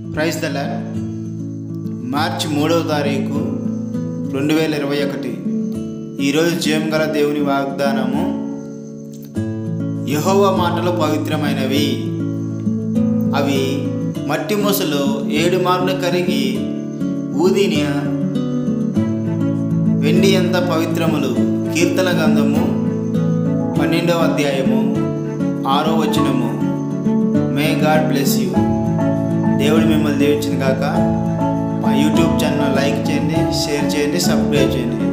praise the land మార్చి మూడవ తారీఖు రెండు వేల ఇరవై ఒకటి ఈరోజు జయం గల దేవుని వాగ్దానము యహోవ మాటలు పవిత్రమైనవి అవి మట్టి మొసలో ఏడు మార్లు కరిగి ఊదిన వెండి ఎంత పవిత్రములు కీర్తన గంధము పన్నెండవ అధ్యాయము ఆరో వచనము మే గాడ్ బ్లెస్ యూ దేవుడు మిమ్మల్ని దీవించిన కాక మా యూట్యూబ్ ఛానల్ లైక్ చేయండి షేర్ చేయండి సబ్స్క్రైబ్ చేయండి